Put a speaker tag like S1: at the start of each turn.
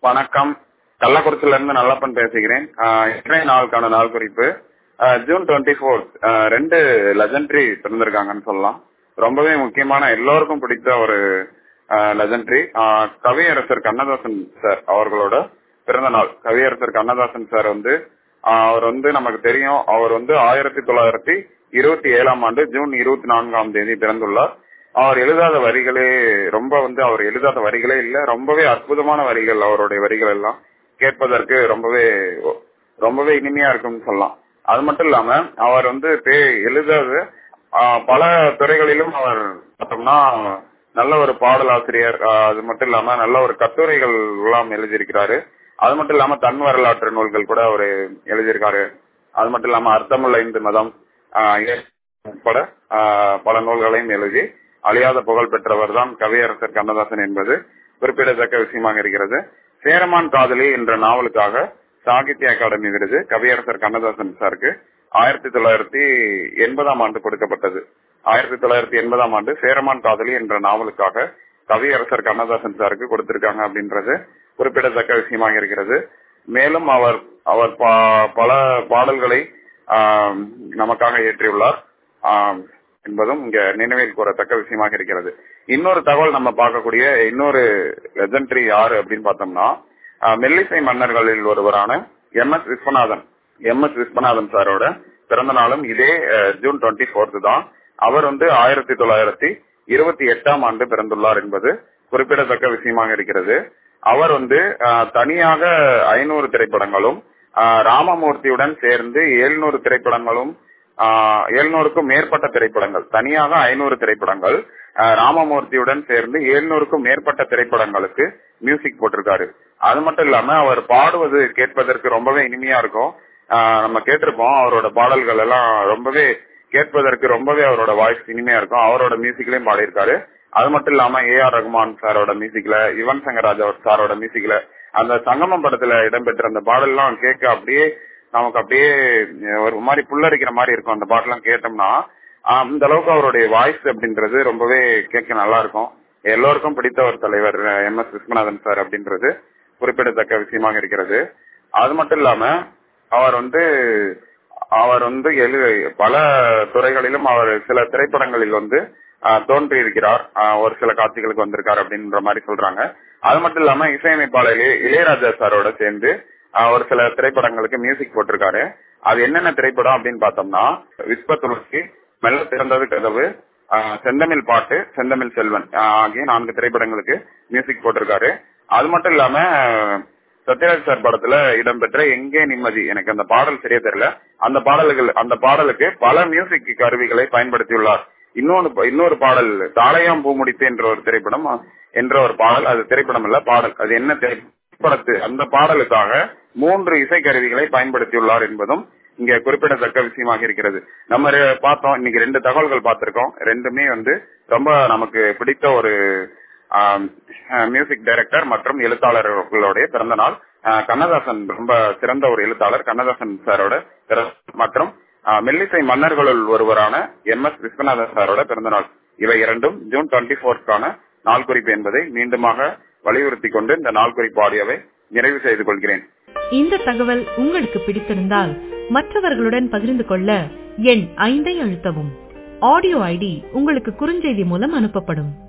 S1: வணக்கம் கள்ளக்குறிச்சியில இருந்து நல்லப்பன் பேசுகிறேன் ஆஹ் இன்றைய நாளுக்கான நாள் குறிப்பு ஆஹ் ஜூன் டுவெண்ட்டி ஃபோர் ரெண்டு லெஜண்டரி பிறந்திருக்காங்கன்னு சொல்லலாம் ரொம்பவே முக்கியமான எல்லோருக்கும் பிடித்த ஒரு லெஜண்டரி கவியரசர் கண்ணதாசன் சார் அவர்களோட பிறந்த நாள் கவியரசர் கண்ணதாசன் சார் வந்து ஆஹ் அவர் வந்து நமக்கு தெரியும் அவர் வந்து ஆயிரத்தி தொள்ளாயிரத்தி இருபத்தி ஏழாம் ஆண்டு ஜூன் இருபத்தி நான்காம் தேதி பிறந்துள்ளார் அவர் எழுதாத வரிகளே ரொம்ப வந்து அவர் எழுதாத வரிகளே இல்ல ரொம்பவே அற்புதமான வரிகள் அவருடைய வரிகள் எல்லாம் கேட்பதற்கு ரொம்பவே ரொம்பவே இனிமையா இருக்கும்னு சொல்லலாம் அது மட்டும் இல்லாம அவர் வந்து பே- எழுதாத ஆஹ், பல துறைகளிலும் அவர் பார்த்தோம்னா நல்ல ஒரு பாடலாசிரியர் ஆஹ், அது மட்டும் இல்லாம நல்ல ஒரு கட்டுரைகள் எல்லாம் எழுதியிருக்கிறாரு அது மட்டும் இல்லாம தன் வரலாற்று நூல்கள் கூட அவர் எழுதியிருக்காரு அது மட்டும் இல்லாம அர்த்தமுள்ள இந்து மதம் ஆஹ், இதை உட்பட ஆஹ், பல நூல்களையும் எழுதி அழியாத புகழ் பெற்றவர் தான் கவியரசர் கண்ணதாசன் என்பது குறிப்பிடத்தக்க விஷயமாக இருக்கிறது சேரமான் காதலி என்ற நாவலுக்காக சாகித்ய அகாடமி விருது கவியரசர் கண்ணதாசன் சாருக்கு ஆயிரத்தி தொள்ளாயிரத்தி எண்பதாம் ஆண்டு கொடுக்கப்பட்டது ஆயிரத்தி தொள்ளாயிரத்தி எண்பதாம் ஆண்டு சேரமான் காதலி என்ற நாவலுக்காக கவியரசர் கண்ணதாசன் சாருக்கு கொடுத்திருக்காங்க அப்படின்றது குறிப்பிடத்தக்க விஷயமாக இருக்கிறது மேலும் அவர் அவர் பா- பல பாடல்களை ஆம், நமக்காக இயற்றியுள்ளார் ஆம், என்பதும் இங்க நினைவில் கூறத்தக்க விஷயமாக இருக்கிறது இன்னொரு தகவல் நம்ம பார்க்கக்கூடிய இன்னொரு லெஜண்டரி யாரு அப்படின்னு பார்த்தோம்னா ஆஹ், மெல்லிசை மன்னர்களில் ஒருவரான M S Viswanathan M S Viswanathan சாரோட பிறந்த நாளும் இதே அஹ், ஜூன் டுவெண்ட்டி ஃபோர்த் தான் அவர் வந்து ஆயிரத்தி தொள்ளாயிரத்தி இருபத்தி எட்டாம் ஆண்டு பிறந்துள்ளார் என்பது குறிப்பிடத்தக்க விஷயமாக இருக்கிறது அவர் வந்து ஆஹ், தனியாக ஐநூறு திரைப்படங்களும் ஆஹ், ராமமூர்த்தியுடன் சேர்ந்து எழுநூறு திரைப்படங்களும் எழுநூறுக்கும் மேற்பட்ட திரைப்படங்கள் தனியாக ஐநூறு திரைப்படங்கள் ஆஹ், ராமமூர்த்தியுடன் சேர்ந்து எழுநூறுக்கும் மேற்பட்ட திரைப்படங்களுக்கு மியூசிக் போட்டிருக்காரு அது மட்டும் இல்லாம அவர் பாடுவது கேட்பதற்கு ரொம்பவே இனிமையா இருக்கும் ஆஹ், நம்ம கேட்டிருப்போம் அவரோட பாடல்கள் எல்லாம் ரொம்பவே கேட்பதற்கு ரொம்பவே அவரோட வாய்ஸ் இனிமையா இருக்கும் அவரோட மியூசிக்லயும் பாடியிருக்காரு அது மட்டும் இல்லாம ஏ ஆர் ரகுமான் சாரோட மியூசிக்ல யுவன் சங்கர் ராஜா சாரோட மியூசிக்ல அந்த சங்கமம் படத்துல இடம்பெற்ற அந்த பாடல்லாம் கேட்க அப்படியே நமக்கு அப்படியே ஒரு மாதிரி புல்லரிக்கிற மாதிரி இருக்கும் அந்த பாட்டெல்லாம் கேட்டோம்னா ஆஹ் அந்த அளவுக்கு அவருடைய வாய்ஸ் அப்படின்றது ரொம்பவே கேட்க நல்லா இருக்கும் எல்லோருக்கும் பிடித்த ஒரு தலைவர் எம் எஸ் விஸ்வநாதன் சார் அப்படின்றது குறிப்பிடத்தக்க விஷயமாக இருக்கிறது அது மட்டும் இல்லாம அவர் வந்து அவர் வந்து எழு பல துறைகளிலும் அவர் சில திரைப்படங்களில் வந்து ஆஹ், தோன்றி இருக்கிறார் ஆஹ், ஒரு சில காட்சிகளுக்கு வந்திருக்கார் அப்படின்ற மாதிரி சொல்றாங்க அது மட்டும் இல்லாம இசையமைப்பாளர் இளைய- இளையராஜா சாரோட சேர்ந்து ஆஹ், ஒரு சில திரைப்படங்களுக்கு மியூசிக் போட்டிருக்காரு அது என்னென்ன திரைப்படம் அப்படின்னு பார்த்தோம்னா விஸ்வ துளசி மெல்ல திறந்தது கதவு ஆஹ், செந்தமிழ் பாட்டு செந்தமிழ் செல்வன் ஆஹ், ஆகிய நான்கு திரைப்படங்களுக்கு மியூசிக் போட்டிருக்காரு அது மட்டும் இல்லாம சத்யராஜ் சார் படத்துல இடம்பெற்ற எங்கே நிம்மதி எனக்கு அந்த பாடல் சரியா தெரியல அந்த பாடல்கள் அந்த பாடலுக்கு பல மியூசிக் கருவிகளை பயன்படுத்தியுள்ளார் இன்னொன்னு இன்னொரு பாடல் தாளையாம் பூ முடித்து என்ற ஒரு திரைப்படம் என்ற ஒரு பாடல் அது திரைப்படம் இல்ல பாடல் அது என்ன திரைப்படத்து அந்த பாடலுக்காக மூன்று இசைக்கருவிகளை பயன்படுத்தியுள்ளார் என்பதும் இங்க குறிப்பிடத்தக்க விஷயமாக இருக்கிறது நம்ம ரெ- பார்த்தோம் இன்னைக்கு ரெண்டு தகவல்கள் பார்த்திருக்கோம் ரெண்டுமே வந்து ரொம்ப நமக்கு பிடித்த ஒரு மியூசிக் டைரக்டர் மற்றும் எழுத்தாளர்களுடைய பிறந்த நாள் ஆஹ் கண்ணதாசன் ரொம்ப சிறந்த ஒரு எழுத்தாளர் கண்ணதாசன் சாரோட பிறந்த- மற்றும் ஆஹ் மெல்லிசை மன்னர்களுள் ஒருவரான எம் எஸ் விஸ்வநாதன் சாரோட பிறந்த நாள் இவை இரண்டும் ஜூன் டுவெண்ட்டி ஃபோர்க்கான நாள் குறிப்பு என்பதை மீண்டுமாக வலியுறுத்தி கொண்டு இந்த நாள் குறிப்பு ஆடியோவை நிறைவு செய்து கொள்கிறேன்
S2: இந்த தகவல் உங்களுக்கு பிடித்திருந்தால் மற்றவர்களுடன் பகிர்ந்து கொள்ள எண் ஐந்தை அழுத்தவும் ஆடியோ ஐடி உங்களுக்கு குறுஞ்செய்தி மூலம் அனுப்பப்படும்